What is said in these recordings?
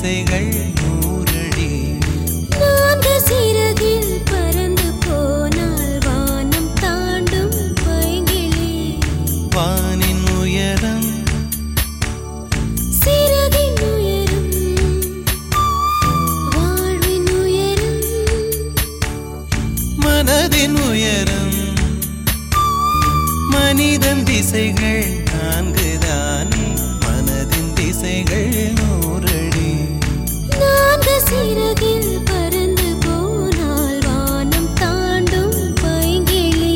திசைகள் நூறடி நான்கு சிறகில் பறந்து போனால் வானம் தாண்டும் பைங்கிளி வானின் உயரம் சிறகின் உயரம் வாழ்வின் உயரம் மனதின் உயரம் மனிதன் திசைகள் நான்குதானே மனதின் திசைகள் நூறடி நான்கு சிறகில் பறந்து போனால் வானம் தாண்டும் பைங்கிளி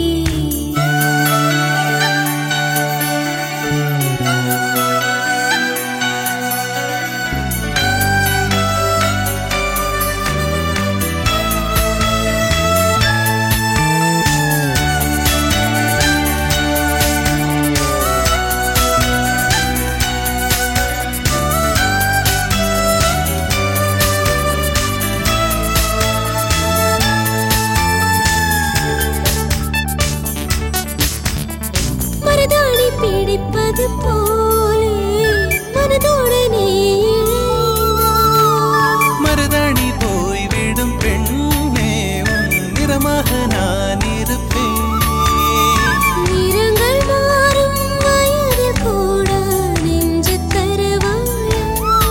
மருதாணி பிடிப்பது போலே மனதோடு நீ இணைந்தாய். மருதாணி போய்விடும் பெண்ணே உன் நிறமாக நான் இருப்பேன் நிறங்கள் மாறும் வயதில் கூட நெஞ்சு தருவாயா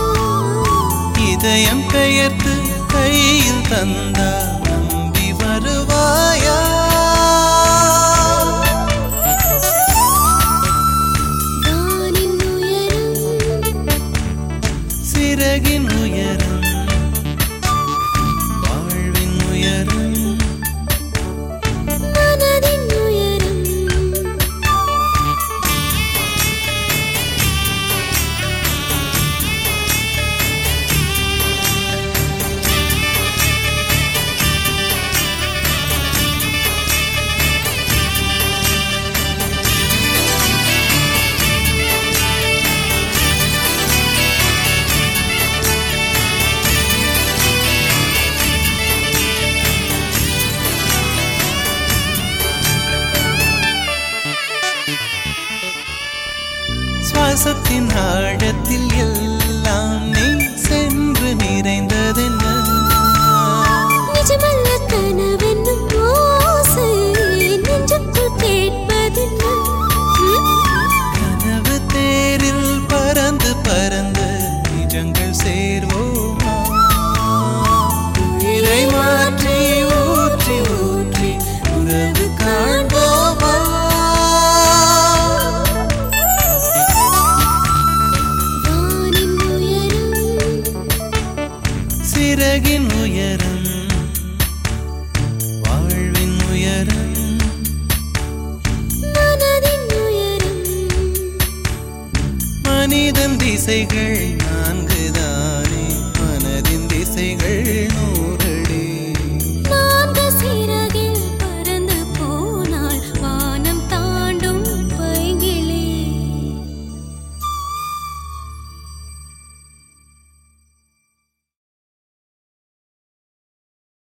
இதயம் பெயர்த்து கையில் தந்தா நம்பி வருவாயா வானின் உயரம் சிறகின் உயரம் வாழ்வின் உயரம் மனதின் உயரம் சுவாசத்தின் ஆழத்தில் எல்லாம் நீ சென்று நிறைந்ததென்ன நிஜமல்ல கனவென்னும் ஓசை நெஞ்சுக்குள் கேட்பதென்ன ம்? கனவு தேரில் பறந்து பறந்து நிஜங்கள் சேர்வோமா உயிரை மாற்றி ஊற்றி ஊற்றி உறவு காண்போமா வானின் உயரம் சிறகின் உயரம் வாழ்வின் உயரம் மனதின் உயரம் மனிதன் திசைகள் நான்குதானே மனதின் திசைகள்